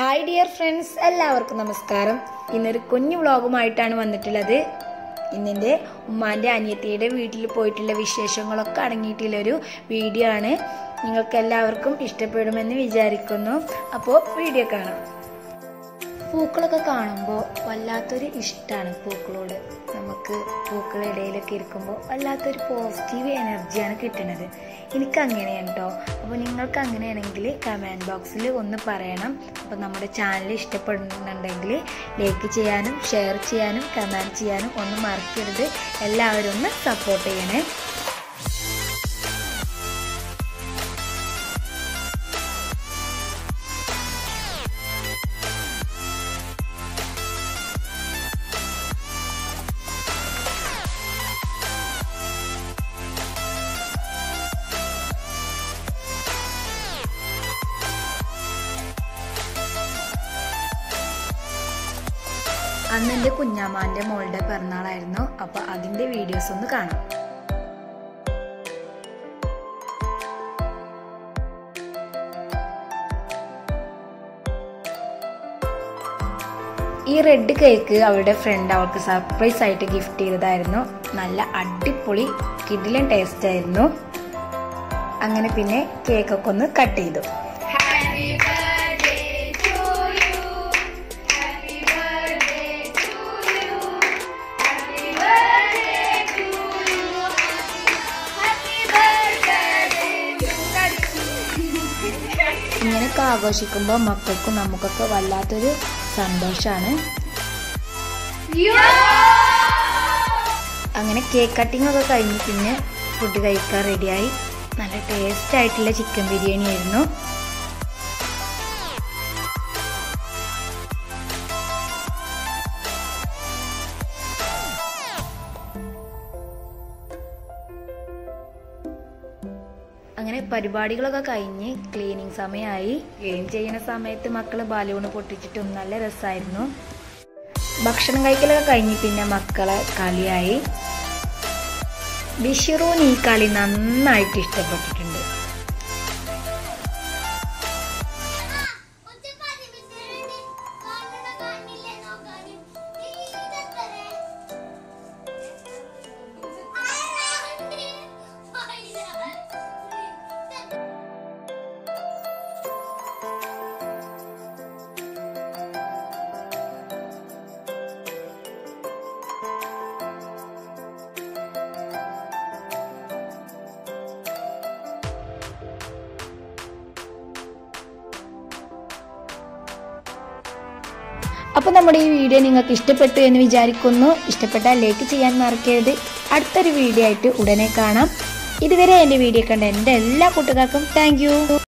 hi dear friends എല്ലാവർക്കും നമസ്കാരം ഇന്നൊരു കുഞ്ഞു വ്ളോഗുമായിട്ടാണ് വന്നിട്ടുള്ളത് ഇന്നെൻ്റെ ഉമ്മാൻ്റെ അനിയത്തിയുടെ വീട്ടിൽ പോയിട്ടുള്ള വിശേഷങ്ങളൊക്കെ അടങ്ങിയിട്ടുള്ളൊരു വീഡിയോ ആണ് നിങ്ങൾക്ക് എല്ലാവർക്കും ഇഷ്ടപ്പെടുമെന്ന് വിചാരിക്കുന്നു അപ്പോൾ വീഡിയോ കാണാം പൂക്കളൊക്കെ കാണുമ്പോൾ വല്ലാത്തൊരു ഇഷ്ടമാണ് പൂക്കളോട് നമുക്ക് പൂക്കളുടെ ഇടയിലൊക്കെ ഇരിക്കുമ്പോൾ വല്ലാത്തൊരു പോസിറ്റീവ് എനർജിയാണ് കിട്ടുന്നത് എനിക്ക് അങ്ങനെയാണ് കേട്ടോ അപ്പോൾ നിങ്ങൾക്ക് അങ്ങനെയാണെങ്കിൽ കമൻറ്റ് ബോക്സിൽ ഒന്ന് പറയണം അപ്പോൾ നമ്മുടെ ചാനൽ ഇഷ്ടപ്പെടുന്നുണ്ടെങ്കിൽ ലൈക്ക് ചെയ്യാനും ഷെയർ ചെയ്യാനും കമൻറ്റ് ചെയ്യാനും ഒന്നും മറക്കരുത് എല്ലാവരും ഒന്ന് സപ്പോർട്ട് ചെയ്യണേ അന്ന് എൻ്റെ കുഞ്ഞാമാൻ്റെ മോളുടെ പിറന്നാളായിരുന്നു അപ്പോൾ അതിൻ്റെ വീഡിയോസ് ഒന്ന് കാണാം ഈ റെഡ് കേക്ക് അവളുടെ ഫ്രണ്ട് അവൾക്ക് സർപ്രൈസ് ആയിട്ട് ഗിഫ്റ്റ് ചെയ്തതായിരുന്നു നല്ല അടിപൊളി കിഡിലൻ ടേസ്റ്റ് ആയിരുന്നു അങ്ങനെ പിന്നെ കേക്കൊക്കെ ഒന്ന് കട്ട് ചെയ്തു ഇങ്ങനെയൊക്കെ ആഘോഷിക്കുമ്പോൾ മക്കൾക്കും നമുക്കൊക്കെ വല്ലാത്തൊരു സന്തോഷമാണ് അങ്ങനെ കേക്ക് കട്ടിംഗ് ഒക്കെ കഴിഞ്ഞ് പിന്നെ ഫുഡ് കഴിക്കാൻ റെഡിയായി നല്ല ടേസ്റ്റ് ആയിട്ടുള്ള ചിക്കൻ ബിരിയാണി ആയിരുന്നു അങ്ങനെ പരിപാടികളൊക്കെ കഴിഞ്ഞ് ക്ലീനിങ് സമയമായി ക്ലീൻ ചെയ്യുന്ന സമയത്ത് മക്കള് ബലൂണ് പൊട്ടിച്ചിട്ടും നല്ല രസമായിരുന്നു ഭക്ഷണം കഴിക്കലൊക്കെ കഴിഞ്ഞ് പിന്നെ മക്കളെ കളിയായി ബിഷിറൂന് ഈ കളി നന്നായിട്ട് ഇഷ്ടപ്പെട്ടിട്ടുണ്ട് അപ്പോൾ നമ്മുടെ ഈ വീഡിയോ നിങ്ങൾക്ക് ഇഷ്ടപ്പെട്ടു എന്ന് വിചാരിക്കുന്നു ഇഷ്ടപ്പെട്ടാൽ ലൈക്ക് ചെയ്യാൻ മറക്കരുത് അടുത്തൊരു വീഡിയോ ആയിട്ട് ഉടനെ കാണാം ഇതുവരെ എൻ്റെ വീഡിയോ കണ്ട എൻ്റെ എല്ലാ കൂട്ടുകാർക്കും താങ്ക്